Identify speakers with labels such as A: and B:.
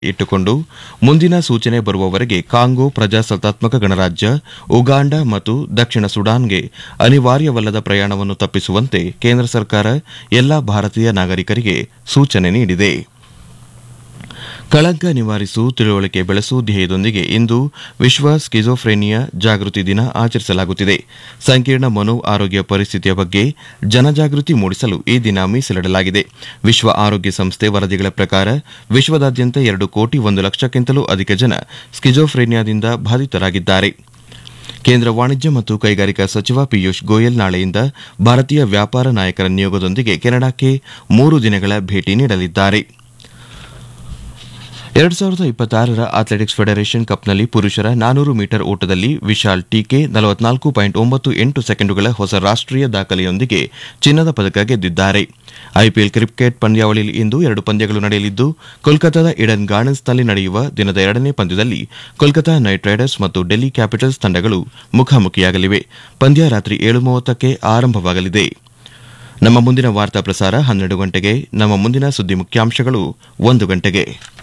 A: ಇಟ್ಟುಕೊಂಡು ಮುಂದಿನ ಸೂಚನೆ ಬರುವವರೆಗೆ ಕಾಂಗೋ ಪ್ರಜಾಸತ್ತಾತ್ಮಕ ಗಣರಾಜ್ಯ ಉಗಾಂಡ ಮತ್ತು ದಕ್ಷಿಣ ಸುಡಾನ್ಗೆ ಅನಿವಾರ್ಯವಲ್ಲದ ಪ್ರಯಾಣವನ್ನು ತಪ್ಪಿಸುವಂತೆ ಕೇಂದ್ರ ಸರ್ಕಾರ ಎಲ್ಲಾ ಭಾರತೀಯ ನಾಗರಿಕರಿಗೆ ಸೂಚನೆ ನೀಡಿದೆ ಕಳಂಕ ನಿವಾರಿಸು ತಿಳುವಳಿಕೆ ಬೆಳೆಸು ಧ್ಯೇಯದೊಂದಿಗೆ ಇಂದು ವಿಶ್ವ ಸ್ಕಿಜೋಫ್ರೇನಿಯಾ ಜಾಗೃತಿ ದಿನ ಆಚರಿಸಲಾಗುತ್ತಿದೆ ಸಂಕೀರ್ಣ ಮನೋ ಆರೋಗ್ಯ ಪರಿಸ್ಥಿತಿಯ ಬಗ್ಗೆ ಜನಜಾಗೃತಿ ಮೂಡಿಸಲು ಈ ದಿನ ಮೀಸಲಿಡಲಾಗಿದೆ ವಿಶ್ವ ಆರೋಗ್ಯ ಸಂಸ್ಥೆ ವರದಿಗಳ ಪ್ರಕಾರ ವಿಶ್ವದಾದ್ಯಂತ ಎರಡು ಕೋಟಿ ಒಂದು ಲಕ್ಷಕ್ಕಿಂತಲೂ ಅಧಿಕ ಜನ ಸ್ಕಿಜೋಫ್ರೇನಿಯಾದಿಂದ ಬಾಧಿತರಾಗಿದ್ದಾರೆ ಕೇಂದ್ರ ವಾಣಿಜ್ಯ ಮತ್ತು ಕೈಗಾರಿಕಾ ಸಚಿವ ಪಿಯೂಷ್ ಗೋಯಲ್ ನಾಳೆಯಿಂದ ಭಾರತೀಯ ವ್ಯಾಪಾರ ನಾಯಕರ ನಿಯೋಗದೊಂದಿಗೆ ಕೆನಡಾಕ್ಕೆ ಮೂರು ದಿನಗಳ ಭೇಟಿ ನೀಡಲಿದ್ದಾರೆ ಎರಡು ಸಾವಿರದ ಇಪ್ಪತ್ತಾರರ ಅಥ್ಲೆಟಿಕ್ಸ್ ಫೆಡರೇಷನ್ ಕಪ್ನಲ್ಲಿ ಪುರುಷರ ನಾನೂರು ಮೀಟರ್ ಓಟದಲ್ಲಿ ವಿಶಾಲ್ ಟೀಕೆ ನಲವತ್ನಾಲ್ಕು ಪಾಯಿಂಟ್ ಒಂಬತ್ತು ಎಂಟು ಸೆಕೆಂಡುಗಳ ಹೊಸ ರಾಷ್ಟೀಯ ದಾಖಲೆಯೊಂದಿಗೆ ಚಿನ್ನದ ಪದಕ ಗೆದ್ದಿದ್ದಾರೆ ಐಪಿಎಲ್ ಕ್ರಿಕೆಟ್ ಪಂದ್ಯಾವಳಿಯಲ್ಲಿ ಇಂದು ಎರಡು ಪಂದ್ಯಗಳು ನಡೆಯಲಿದ್ದು ಕೋಲ್ಕತಾದ ಇಡನ್ ಗಾರ್ಡನ್ಸ್ನಲ್ಲಿ ನಡೆಯುವ ದಿನದ ಎರಡನೇ ಪಂದ್ಯದಲ್ಲಿ ಕೋಲ್ಕತಾ ನೈಟ್ ರೈಡರ್ಸ್ ಮತ್ತು ಡೆಲ್ಲಿ ಕ್ಯಾಪಿಟಲ್ಸ್ ತಂಡಗಳು ಮುಖಾಮುಖಿಯಾಗಲಿವೆ ಪಂದ್ಯ ರಾತ್ರಿ ಏಳು ಮೂವತ್ತಕ್ಕೆ ಆರಂಭವಾಗಲಿದೆ ನಮ್ಮ ಮುಂದಿನ ವಾರ್ತಾ ಪ್ರಸಾರ ಹನ್ನೆರಡು ಗಂಟೆಗೆ ನಮ್ಮ ಮುಂದಿನ ಸುದ್ದಿ ಮುಖ್ಯಾಂಶಗಳು ಒಂದು ಗಂಟೆಗೆ